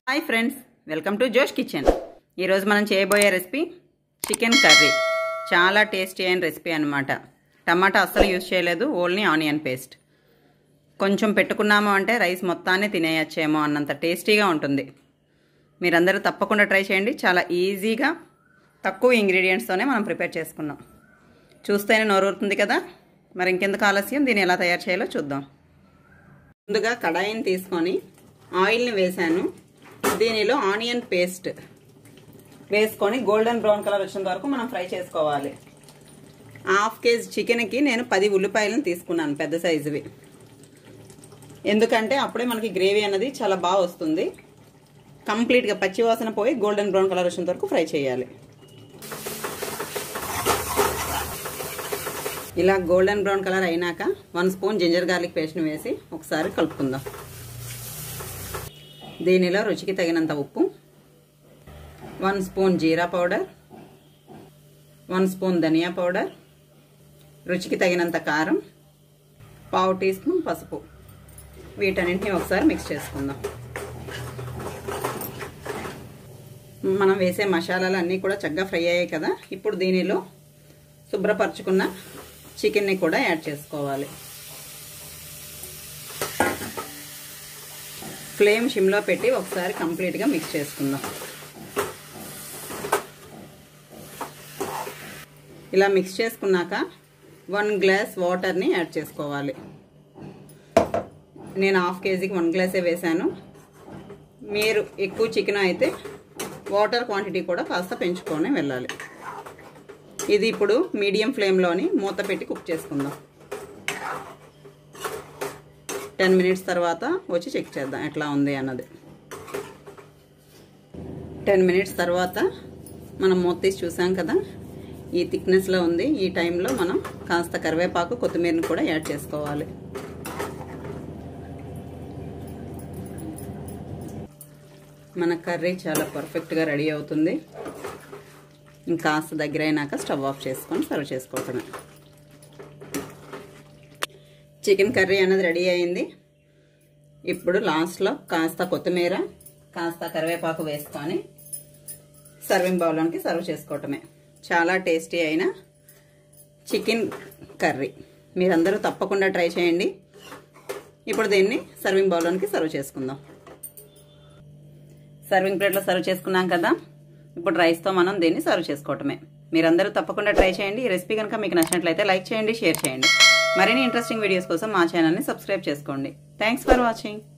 hi friends welcome to Josh kitchen ఈరోజు మనం చేయబోయే రెసిపీ చికెన్ కర్రీ చాలా టేస్టీ అయిన రెసిపీ అనమాట టమాటా అస్సలు యూజ్ చేయలేదు ఓన్లీ ఆనియన్ పేస్ట్ కొంచెం పెట్టుకున్నాము అంటే రైస్ మొత్తాన్ని తినేయచ్చేమో అన్నంత టేస్టీగా ఉంటుంది మీరందరూ తప్పకుండా ట్రై చేయండి చాలా ఈజీగా తక్కువ ఇంగ్రీడియంట్స్తోనే మనం ప్రిపేర్ చేసుకున్నాం చూస్తేనే నోరూరుతుంది కదా మరి ఇంకెందుకు ఆలస్యం దీన్ని ఎలా తయారు చేయాలో చూద్దాం ముందుగా కడాయిని తీసుకొని ఆయిల్ని వేసాను దీనిలో ఆనియన్ పేస్ట్ వేసుకొని గోల్డెన్ బ్రౌన్ కలర్ వచ్చేంత వరకు మనం ఫ్రై చేసుకోవాలి హాఫ్ కేజీ చికెన్కి నేను పది ఉల్లిపాయలను తీసుకున్నాను పెద్ద సైజువి ఎందుకంటే అప్పుడే మనకి గ్రేవీ అనేది చాలా బాగా వస్తుంది కంప్లీట్గా పచ్చి వాసన పోయి గోల్డెన్ బ్రౌన్ కలర్ వచ్చేంత వరకు ఫ్రై చేయాలి ఇలా గోల్డెన్ బ్రౌన్ కలర్ అయినాక వన్ స్పూన్ జింజర్ గార్లిక్ పేస్ట్ని వేసి ఒకసారి కలుపుకుందాం దీనిలో రుచికి తగినంత ఉప్పు one spoon jeera powder one spoon dhaniya powder రుచికి తగినంత కారం పావు టీ స్పూన్ పసుపు వీటన్నింటినీ ఒకసారి మిక్స్ చేసుకుందాం మనం వేసే మసాలాలు అన్నీ కూడా చక్కగా ఫ్రై అయ్యాయి కదా ఇప్పుడు దీనిలో శుభ్రపరచుకున్న చికెన్ని కూడా యాడ్ చేసుకోవాలి ఫ్లేమ్ షిమ్లో పెట్టి ఒకసారి కంప్లీట్గా మిక్స్ చేసుకుందాం ఇలా మిక్స్ చేసుకున్నాక వన్ గ్లాస్ వాటర్ని యాడ్ చేసుకోవాలి నేను హాఫ్ కేజీకి వన్ గ్లాసే వేశాను మీరు ఎక్కువ చికెన్ అయితే వాటర్ క్వాంటిటీ కూడా కాస్త పెంచుకొని వెళ్ళాలి ఇది ఇప్పుడు మీడియం ఫ్లేమ్లోని మూత పెట్టి కుక్ చేసుకుందాం టెన్ మినిట్స్ తర్వాత వచ్చి చెక్ చేద్దాం ఎట్లా ఉంది అన్నది టెన్ మినిట్స్ తర్వాత మనం మూత తీసి చూసాం కదా ఈ థిక్నెస్లో ఉంది ఈ టైంలో మనం కాస్త కరివేపాకు కొత్తిమీరని కూడా యాడ్ చేసుకోవాలి మన కర్రీ చాలా పర్ఫెక్ట్గా రెడీ అవుతుంది ఇంకాస్త దగ్గర అయినాక స్టవ్ ఆఫ్ చేసుకొని సర్వ్ చేసుకోవటమే చికెన్ కర్రీ అనేది రెడీ అయింది ఇప్పుడు లాస్ట్లో కాస్త కొత్తిమీర కాస్త కరివేపాకు వేసుకొని సర్వింగ్ బౌల్లోనికి సర్వ్ చేసుకోవటమే చాలా టేస్టీ అయిన చికెన్ కర్రీ మీరందరూ తప్పకుండా ట్రై చేయండి ఇప్పుడు దీన్ని సర్వింగ్ బౌల్లోనికి సర్వ్ చేసుకుందాం సర్వింగ్ ప్లేట్లో సర్వ్ చేసుకున్నాం కదా ఇప్పుడు రైస్తో మనం దీన్ని సర్వ్ చేసుకోవటమే మీరందరూ తప్పకుండా ట్రై చేయండి ఈ రెసిపీ కనుక మీకు నచ్చినట్లయితే లైక్ చేయండి షేర్ చేయండి మరిన్ని ఇంట్రెస్టింగ్ వీడియోస్ కోసం మా ఛానల్ని సబ్స్క్రైబ్ చేసుకోండి థ్యాంక్స్ ఫర్ వాచింగ్